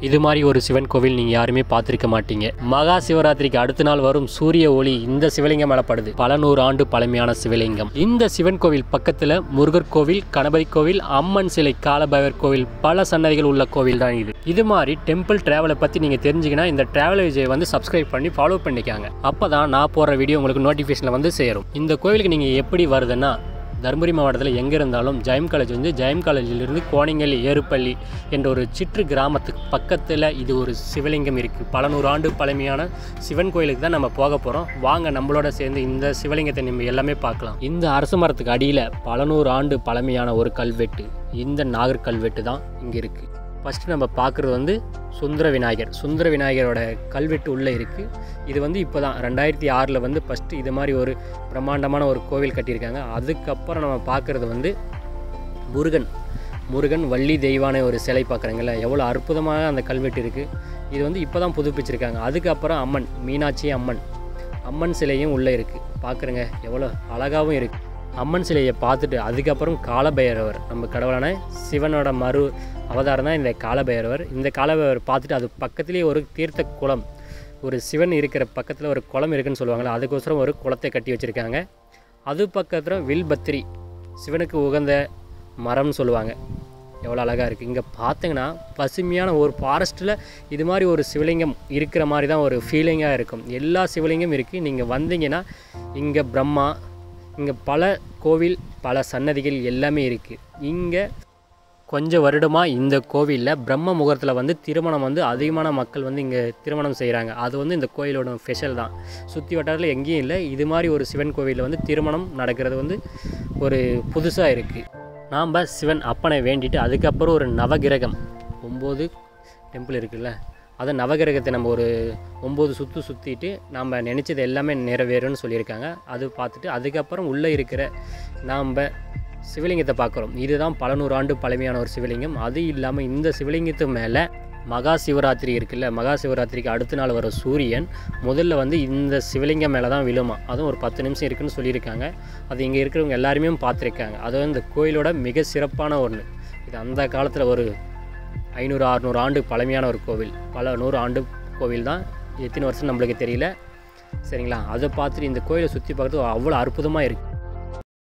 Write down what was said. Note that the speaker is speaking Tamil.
இது மாதிரி ஒரு சிவன் கோவில் நீங்கள் யாருமே பார்த்துருக்க மாட்டீங்க மகா சிவராத்திரிக்கு அடுத்த நாள் வரும் சூரிய ஒளி இந்த சிவலிங்கம் மேலே படுது பல நூறு ஆண்டு பழமையான சிவலிங்கம் இந்த சிவன் கோவில் பக்கத்தில் முருகர் கோவில் கணபதி கோவில் அம்மன் சிலை காலபைரவர் கோவில் பல சன்னதிகள் உள்ள கோவில் தான் இது இது மாதிரி டெம்பிள் டிராவலை பற்றி நீங்கள் தெரிஞ்சுக்கினா இந்த டிராவல் விஜய் வந்து சப்ஸ்கிரைப் பண்ணி ஃபாலோ பண்ணிக்காங்க அப்போ தான் நான் போடுற வீடியோ உங்களுக்கு நோட்டிஃபிகேஷனில் வந்து சேரும் இந்த கோவிலுக்கு நீங்கள் எப்படி வருதுன்னா தருமபுரி மாவட்டத்தில் எங்கே இருந்தாலும் ஜெயம் காலேஜ் வந்து ஜெயம் காலேஜிலிருந்து கோணிங்கல் ஏறுப்பள்ளி என்ற ஒரு சிற்று கிராமத்துக்கு பக்கத்தில் இது ஒரு சிவலிங்கம் இருக்குது பல நூறு ஆண்டு பழமையான சிவன் கோயிலுக்கு தான் நம்ம போக போகிறோம் வாங்க நம்மளோட சேர்ந்து இந்த சிவலிங்கத்தை நம்ம எல்லாமே பார்க்கலாம் இந்த அரச மரத்துக்கு அடியில் பல நூறு ஆண்டு பழமையான ஒரு கல்வெட்டு இந்த நாகர் கல்வெட்டு தான் இங்கே இருக்குது ஃபஸ்ட்டு நம்ம பார்க்குறது வந்து சுந்தர விநாயகர் சுந்தர விநாயகரோட கல்வெட்டு உள்ளே இருக்குது இது வந்து இப்போ தான் ரெண்டாயிரத்தி ஆறில் வந்து ஃபஸ்ட்டு இது மாதிரி ஒரு பிரம்மாண்டமான ஒரு கோவில் கட்டியிருக்காங்க அதுக்கப்புறம் நம்ம பார்க்குறது வந்து முருகன் முருகன் வள்ளி தெய்வான ஒரு சிலை பார்க்குறீங்கள எவ்வளோ அற்புதமாக அந்த கல்வெட்டு இருக்குது இது வந்து இப்போ தான் புதுப்பிச்சிருக்காங்க அதுக்கப்புறம் அம்மன் மீனாட்சி அம்மன் அம்மன் சிலையும் உள்ளே இருக்குது பார்க்குறேங்க எவ்வளோ அழகாகவும் இருக்குது அம்மன் சிலையை பார்த்துட்டு அதுக்கப்புறம் காலபைரவர் நம்ம கடவுளான சிவனோட மறு அவதாரம் தான் இந்த காலபைரவர் இந்த காலபைரவர் பார்த்துட்டு அது பக்கத்துலேயே ஒரு தீர்த்த குளம் ஒரு சிவன் இருக்கிற பக்கத்தில் ஒரு குளம் இருக்குன்னு சொல்லுவாங்கள்ல அதுக்கோசரம் ஒரு குளத்தை கட்டி வச்சுருக்காங்க அது பக்கத்தில் வில்பத்திரி சிவனுக்கு உகந்த மரம்னு சொல்லுவாங்க எவ்வளோ அழகாக இருக்குது இங்கே பார்த்தீங்கன்னா பசுமையான ஒரு ஃபாரஸ்ட்டில் இது மாதிரி ஒரு சிவலிங்கம் இருக்கிற மாதிரி தான் ஒரு ஃபீலிங்காக இருக்கும் எல்லா சிவலிங்கம் இருக்குது நீங்கள் வந்தீங்கன்னா இங்கே பிரம்மா இங்கே பல கோவில் பல சன்னதிகள் எல்லாமே இருக்குது இங்கே கொஞ்சம் வருடமாக இந்த கோவிலில் பிரம்ம முகூர்த்தத்தில் வந்து திருமணம் வந்து அதிகமான மக்கள் வந்து இங்கே திருமணம் செய்கிறாங்க அது வந்து இந்த கோயிலோட ஸ்பெஷல் தான் சுற்றி வட்டாரத்தில் எங்கேயும் இல்லை இது மாதிரி ஒரு சிவன் கோவிலில் வந்து திருமணம் நடக்கிறது வந்து ஒரு புதுசாக இருக்குது நாம் சிவன் அப்பனை வேண்டிட்டு அதுக்கப்புறம் ஒரு நவகிரகம் ஒம்பது டெம்பிள் இருக்குல்ல அதை நவகிரகத்தை நம்ம ஒரு ஒம்பது சுற்று சுற்றிட்டு நாம் நினச்சது எல்லாமே நிறைவேறும்னு சொல்லியிருக்காங்க அது பார்த்துட்டு அதுக்கப்புறம் உள்ளே இருக்கிற நாம் சிவலிங்கத்தை பார்க்குறோம் இதுதான் பல நூறு ஆண்டு பழமையான ஒரு சிவலிங்கம் அது இல்லாமல் இந்த சிவலிங்கத்து மேலே மகா சிவராத்திரி இருக்குல்ல மகா சிவராத்திரிக்கு அடுத்த நாள் வர சூரியன் முதல்ல வந்து இந்த சிவலிங்கம் மேலே தான் விழுமா அதுவும் ஒரு பத்து நிமிஷம் இருக்குன்னு சொல்லியிருக்காங்க அது இங்கே இருக்கிறவங்க எல்லாருமே பார்த்துருக்காங்க அது வந்து இந்த கோயிலோட மிக சிறப்பான ஒன்று இது அந்த காலத்தில் ஒரு ஐநூறு அறநூறு ஆண்டு பழமையான ஒரு கோவில் பல நூறு ஆண்டு கோவில் தான் எத்தனை வருஷம் நம்மளுக்கு தெரியல சரிங்களா அதை பார்த்துட்டு இந்த கோயிலை சுற்றி பார்க்குறது அவ்வளோ அற்புதமாக இருக்குது